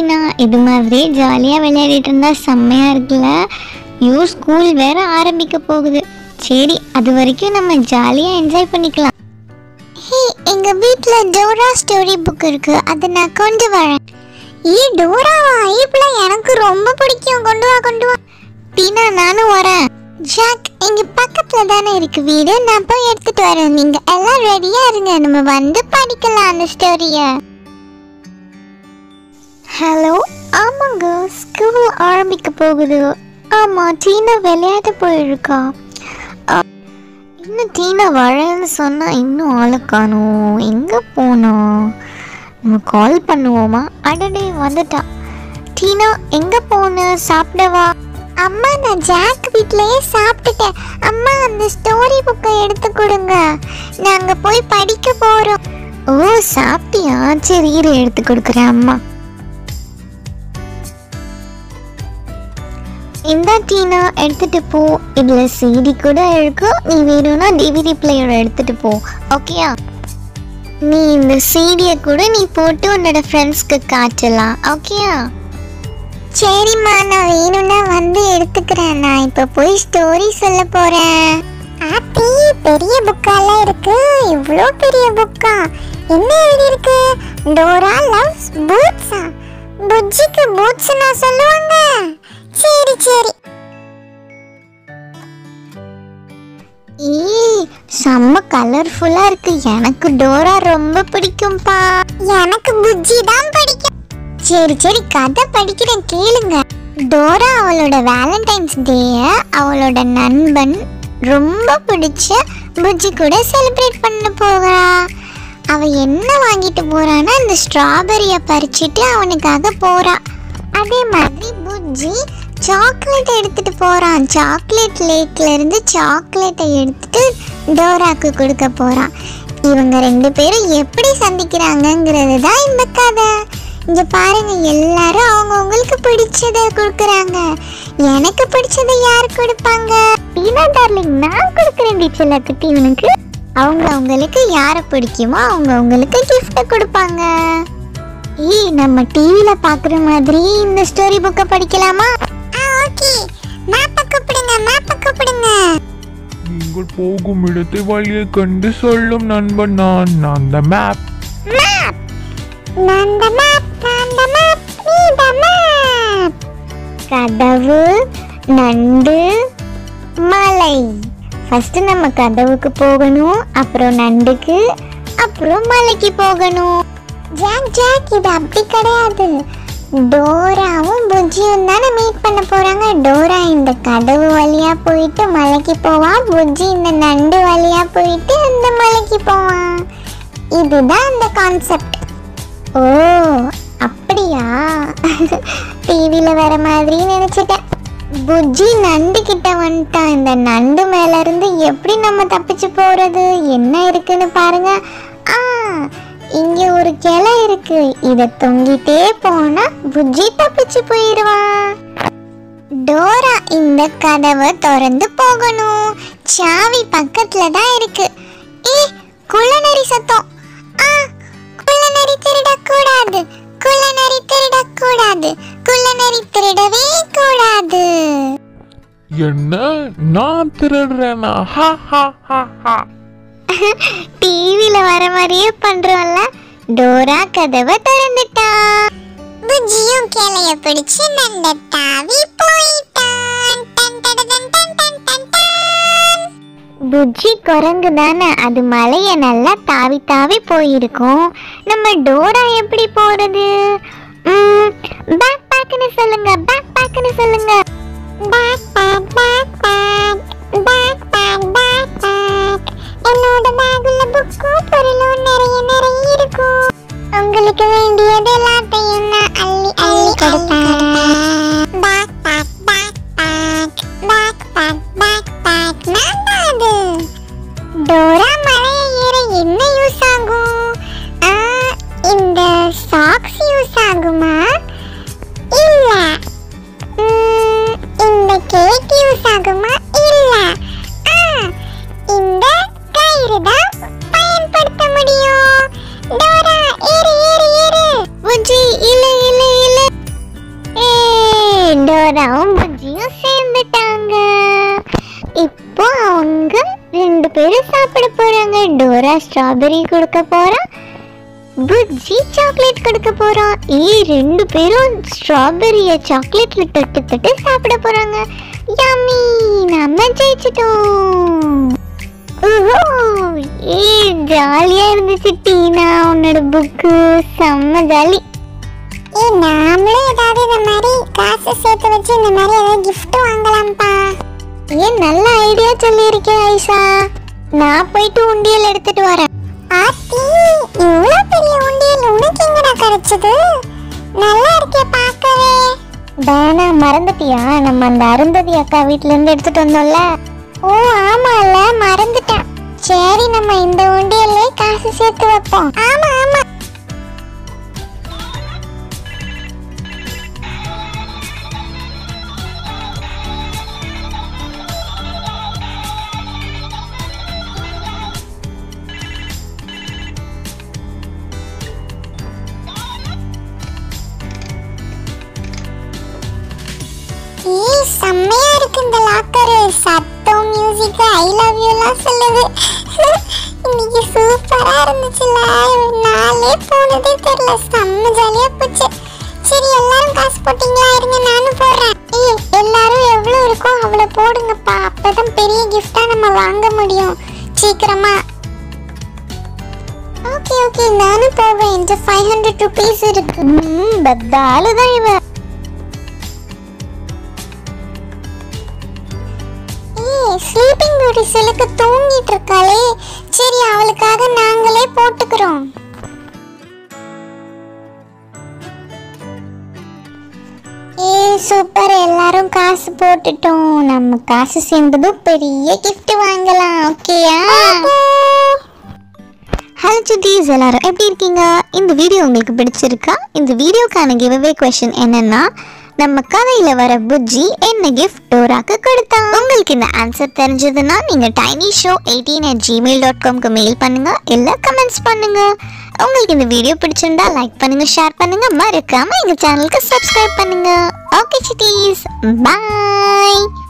டீனா இது மாதிரி ஜாலியாக விளையாடிட்டு இருந்தா செம்மையாக இருக்குல்ல ஐயோ ஸ்கூல் வேற ஆரம்பிக்க போகுது சரி அது வரைக்கும் நம்ம ஜாலியாக என்ஜாய் பண்ணிக்கலாம் ஹே எங்க வீட்ல டோரா ஸ்டோரி புக் இருக்கு அதை நான் கொண்டு வரேன் ஏ டோராவா இப்பல எனக்கு ரொம்ப பிடிக்கும் கொண்டு வா கொண்டு வா டீனா நானும் வரேன் ஜாக் இங்க பக்கத்துல தானே இருக்கு வீடு நான் போய் எடுத்துட்டு வரேன் நீங்க எல்லாம் ரெடியா இருங்க நம்ம வந்து படிக்கலாம் அந்த ஸ்டோரிய ஹலோ ஆமாங்க ஸ்கூல் ஆரம்பிக்க போகுது ஆமா டீனா விளையாட போயிருக்கா இன்னும் டீனா வரேன்னு சொன்னா இன்னும் ஆளை காணோம் எங்க போனா நம்ம கால் பண்ணுவோமா அடடே வந்துட்டா டீனா எங்க போன சாப்பிடவா அம்மா நான் ஜாக் வீட்லயே சாப்பிட்டுட்டேன் அம்மா அந்த ஸ்டோரி புக்கை எடுத்து கொடுங்க நாங்க போய் படிக்க போறோம் ஓ சாப்பிட்டியா சரி இரு எடுத்து கொடுக்குறேன் அம்மா இந்த டீனா எடுத்துட்டு போ இதுல சிடி கூட இருக்கு நீ வேணும்னா டிவிடி பிளேயர் எடுத்துட்டு போ ஓகேயா நீ இந்த சீடியை கூட நீ போட்டு உன்னோட ஃப்ரெண்ட்ஸ்க்கு காட்டலாம் ஓகேயா சரிம்மா நான் வேணும்னா வந்து எடுத்துக்கிறேன் நான் இப்போ போய் ஸ்டோரி சொல்ல போறேன் ஆத்தி பெரிய புக்காலாம் இருக்கு இவ்வளோ பெரிய புக்கா என்ன எழுதியிருக்கு டோரா லவ்ஸ் பூட்ஸா புஜ்ஜிக்கு பூட்ஸ் நான் சொல்லுவாங்க சரி சரி ஏய் செம்ம கலர்ஃபுல்லா இருக்கு எனக்கு டோரா ரொம்ப பிடிக்கும்பா எனக்கு புஜ்ஜி தான் பிடிக்கும் சரி சரி கதை படிக்கிறேன் கேளுங்க டோரா அவளோட வேலண்டைன்ஸ் டேய அவளோட நண்பன் ரொம்ப பிடிச்ச புஜ்ஜி கூட செலிப்ரேட் பண்ண போகிறா அவ என்ன வாங்கிட்டு போறான்னா இந்த ஸ்ட்ராபெரியை பறிச்சுட்டு அவனுக்காக போறா அதே மாதிரி புஜ்ஜி சாக்லேட் எடுத்துட்டு போறான் சாக்லேட் லேக்ல இருந்து சாக்லேட்டை எடுத்துட்டு டோராக்கு கொடுக்க போறான் இவங்க ரெண்டு பேரும் எப்படி சந்திக்கிறாங்கங்கிறது தான் இந்த கதை இங்க பாருங்க எல்லாரும் அவங்கவுங்களுக்கு பிடிச்சத கொடுக்குறாங்க எனக்கு பிடிச்சதை யார் கொடுப்பாங்க டீனா டார்லிங் நான் கொடுக்குறேன் டீச்சர்ல குட்டி இவனுக்கு அவங்க அவங்களுக்கு யாரை பிடிக்குமோ அவங்க அவங்களுக்கு gift கொடுப்பாங்க ஏய் நம்ம டிவில பாக்குற மாதிரி இந்த ஸ்டோரி புக்கை படிக்கலாமா ஓகே மேப்பை கூப்பிடுங்க மேப்பை கூப்பிடுங்க நீங்கள் போகும் இடத்தை வழியை கண்டு சொல்லும் நண்பன் நான் நான் the map மேப் நான் the மேப் நான் the மேப் நீ the மேப் கதவு நண்டு மலை ஃபர்ஸ்ட் நம்ம கதவுக்கு போகணும் அப்புறம் நண்டுக்கு அப்புறம் மலைக்கு போகணும் ஜாக் ஜாக் இது அப்படி கிடையாது டோராவும் புஜ்ஜியும் தானே மீட் பண்ண போறாங்க டோரா இந்த கதவு வழியா போயிட்டு மலைக்கு போவா புஜ்ஜி இந்த நண்டு வழியா போயிட்டு அந்த மலைக்கு போவான் இதுதான் அந்த கான்செப்ட் ஓ அப்படியா டிவியில வர மாதிரி நினைச்சிட்டேன் புஜ்ஜி நண்டு கிட்ட வந்துட்டான் இந்த நண்டு மேல இருந்து எப்படி நம்ம தப்பிச்சு போறது என்ன இருக்குன்னு பாருங்க ஆ இங்க ஒரு கிளை இருக்கு இத தொங்கிட்டே போனா புஜ்ஜி தப்பிச்சு போயிடுவான் டோரா இந்த கதவை திறந்து போகணும் சாவி பக்கத்துல தான் இருக்கு ஏ குள்ளநரி சத்தம் ஆ குள்ளநரி திருடக்கூடாது குள்ளநரி திருடக்கூடாது குள்ளநரி திருடவே கூடாது என்ன நான் திருடுறேனா ஹா ஹா ஹா ஹா டிவில வர மாதிரியே பண்றோம்ல டோரா கதவை திறந்துட்டா புஜ்ஜியும் கிளைய பிடிச்சு நண்ட தாவி போயிட்டான் டன் டன் டன் டன் டன் டன் டன். புஜ்ஜி குரங்கு தானே அது மலைய நல்லா தாவி தாவி போயிருக்கும் நம்ம டோரா எப்படி போறது பேக் பேக்னு சொல்லுங்க பேக் பேக்னு சொல்லுங்க bag bag bag bag bag bag bag bag என்னோட பேக்ல புக்கும் பொருளும் நிறைய நிறைய இருக்கும் உங்களுக்கு வேண்டியது எல்லாத்தையும் நான் அள்ளி அள்ளி கொடுப்பேன் bag bag bag bag bag bag bag bag நான் தான் அது டோரா மலையை ஏற என்ன யூஸ் ஆகும் ஆ, இந்த சாக்ஸ் யூஸ் ஆகுமா இல்ல ம், இந்த கேக் யூஸ் ஆகுமா இல்ல ஆ, இந்த கயிறு தான் பயன்படுத்த முடியும் டோரா ஏறு ஏறு ஏறு புஜ்ஜி இல்ல இல்ல இல்ல டோராவும் புஜ்ஜியும் சேர்ந்துட்டாங்க இப்போ அவங்க ரெண்டு பேரும் சாப்பிட போறாங்க டோரா ஸ்ட்ராபெரி கொடுக்க போறா புஜ்ஜி சாக்லேட் கொடுக்க போறான் ஏய் ரெண்டு பேரும் ஸ்ட்ராபெரிய சாக்லேட்ல தொட்டு தொட்டு சாப்பிட போறாங்க யம்மி நம்ம ஜெயிச்சிட்டோம் ஓஹோ ஏய் ஜாலியா இருந்துச்சு டீனா உன்னோட புக்கு செம்ம ஜாலி ஏ நாமளும் ஏதாவது இந்த மாதிரி காசு சேர்த்து வச்சு இந்த மாதிரி ஏதாவது gift வாங்கலாம்ப்பா ஏன் நல்ல ஐடியா சொல்லியிருக்கேன் ஐஷா நான் போயிட்டு உண்டியல் எடுத்துட்டு வரேன் ஆத்தி இவ்வளோ பெரிய உண்டியல் உனக்கு எங்கடா கிடைச்சது நல்லா இருக்கே பார்க்கவே டேனா மறந்துட்டியா நம்ம அந்த அருந்ததி அக்கா வீட்ல இருந்து எடுத்துட்டு வந்தோம்ல ஓ ஆமால மறந்துட்டேன் சரி நம்ம இந்த உண்டியல்லே காசு சேர்த்து வைப்போம் ஆமா ஆமா ஏய் செம்மையா இருக்கு இந்த லாக்கரு சத்தம் மியூசிக் ஐ லவ் யூலாம் சொல்லுது இன்னைக்கு சூப்பரா இருந்துச்சுல நாளே போனதே தெரியல செம்ம ஜாலியா போச்சு சரி எல்லாரும் காசு போட்டீங்களா இருங்க நானும் போடுறேன் ஏய் எல்லாரும் எவ்வளவு இருக்கோ அவ்வளவு போடுங்கப்பா அப்பதான் பெரிய கிஃப்டா நம்ம வாங்க முடியும் சீக்கிரமா ஓகே ஓகே நானும் போவேன் என்கிட்ட ஃபைவ் ஹண்ட்ரட் ருபீஸ் இருக்கு ம் பத்தாலு தான் இவ ஏய் ஸ்லீப்பிங் பியூட்டி சிலுக்கு தூங்கிட்டு இருக்காளே சரி அவளுக்காக நாங்களே போட்டுக்கிறோம் ஏய் சூப்பர் எல்லாரும் காசு போட்டுட்டோம் நம்ம காசு சேர்ந்ததும் பெரிய gift வாங்கலாம் ஓகேயா ஹலோ சுட்டீஸ் எல்லாரும் எப்படி இருக்கீங்க இந்த வீடியோ உங்களுக்கு பிடிச்சிருக்கா இந்த வீடியோக்கான கிவ்அவே கொஷின் என்னன்னா நம்ம கதையில வர புஜ்ஜி என்ன கிஃப்ட் டோராக்கு கொடுத்தா உங்களுக்கு இந்த ஆன்சர் தெரிஞ்சதுன்னா நீங்க tiny show eighteen at Gmail dot காம்க்கு மெயில் பண்ணுங்க இல்ல கமெண்ட்ஸ் பண்ணுங்க உங்களுக்கு இந்த வீடியோ பிடிச்சிருந்தா லைக் பண்ணுங்க ஷேர் பண்ணுங்க மறக்காம எங்க சேனலுக்கு சப்ஸ்கிரைப் பண்ணுங்க ஓகே சிட்டீஸ் பாய்